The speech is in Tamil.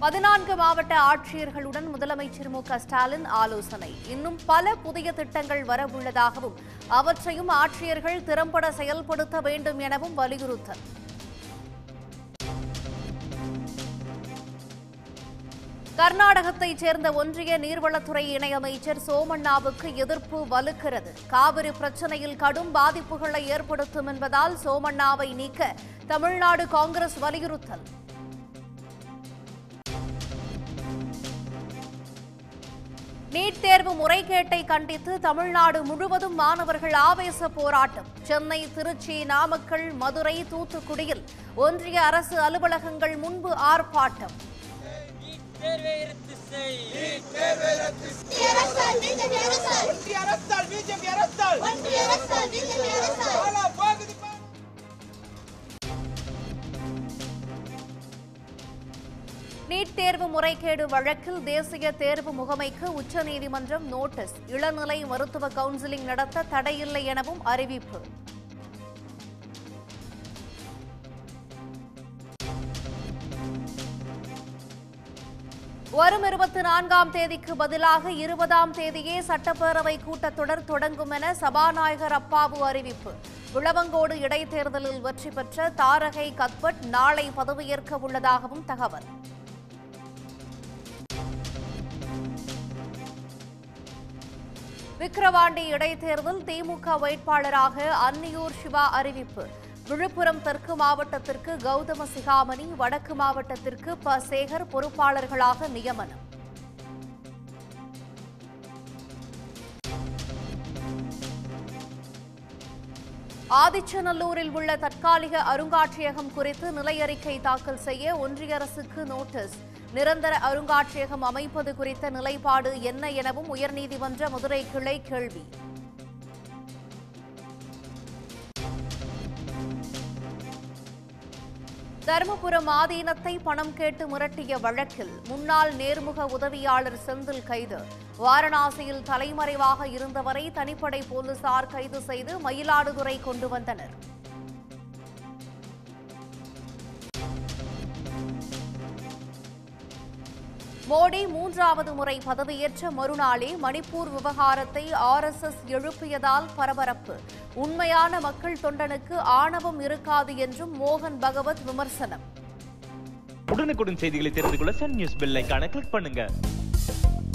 பதினான்கு மாவட்ட ஆட்சியர்களுடன் முதலமைச்சர் மு க ஸ்டாலின் ஆலோசனை இன்னும் பல புதிய திட்டங்கள் வரவுள்ளதாகவும் அவற்றையும் ஆட்சியர்கள் திறம்பட செயல்படுத்த வேண்டும் எனவும் வலியுறுத்தல் கர்நாடகத்தைச் சேர்ந்த ஒன்றிய நீர்வளத்துறை இணையமைச்சர் சோமண்ணாவுக்கு எதிர்ப்பு வலுக்கிறது காவிரி பிரச்சனையில் கடும் பாதிப்புகளை ஏற்படுத்தும் என்பதால் சோமண்ணாவை நீக்க தமிழ்நாடு காங்கிரஸ் வலியுறுத்தல் நீட் தேர்வு முறைகேட்டை கண்டித்து தமிழ்நாடு முழுவதும் மாணவர்கள் ஆவேச போராட்டம் சென்னை திருச்சி நாமக்கல் மதுரை தூத்துக்குடியில் ஒன்றிய அரசு அலுவலகங்கள் முன்பு ஆர்ப்பாட்டம் தேர்வை ரத்து செய் ஒன்றிய அரசால் பிஜேபி அரசால் பாலா போகுது பாலா. நீட் தேர்வு முறைகேடு வழக்கில் தேசிய தேர்வு முகமைக்கு உச்சநீதிமன்றம் நோட்டீஸ் இளநிலை மருத்துவ கவுன்சிலிங் நடத்த தடையில்லை எனவும் அறிவிப்பு வரும் இருபத்தி நான்காம் தேதிக்கு பதிலாக இருபதாம் தேதியே சட்டப்பேரவை கூட்டத்தொடர் தொடங்கும் என சபாநாயகர் அப்பாவு அறிவிப்பு விளவங்கோடு இடைத்தேர்தலில் வெற்றி பெற்ற தாரகை கத்பட் நாளை பதவியேற்க உள்ளதாகவும் தகவல் விக்கிரவாண்டி இடைத்தேர்தல் திமுக வேட்பாளராக அன்னியூர் சிவா அறிவிப்பு விழுப்புரம் தெற்கு மாவட்டத்திற்கு கௌதம சிகாமணி வடக்கு மாவட்டத்திற்கு ப சேகர் பொறுப்பாளர்களாக நியமனம் ஆதிச்சநல்லூரில் உள்ள தற்காலிக அருங்காட்சியகம் குறித்து நிலையறிக்கை தாக்கல் செய்ய ஒன்றிய அரசுக்கு நோட்டீஸ் நிரந்தர அருங்காட்சியகம் அமைப்பது குறித்த நிலைப்பாடு என்ன எனவும் உயர்நீதிமன்ற மதுரை கிளை கேள்வி தருமபுரம் ஆதீனத்தை பணம் கேட்டு மிரட்டிய வழக்கில் முன்னாள் நேர்முக உதவியாளர் செந்தில் கைது வாரணாசியில் தலைமறைவாக இருந்தவரை தனிப்படை போலீசார் கைது செய்து மயிலாடுதுறை கொண்டு வந்தனர் மோடி மூன்றாவது முறை பதவியேற்ற மறுநாளே மணிப்பூர் விவகாரத்தை ஆர்எஸ்எஸ் எழுப்பியதால் பரபரப்பு உண்மையான மக்கள் தொண்டனுக்கு ஆணவம் இருக்காது என்றும் மோகன் பகவத் விமர்சனம் உடனுக்குடன் செய்திகளை தெரிந்து கொள்ள சன் நியூஸ் பெல் ஐகானை கிளிக் பண்ணுங்க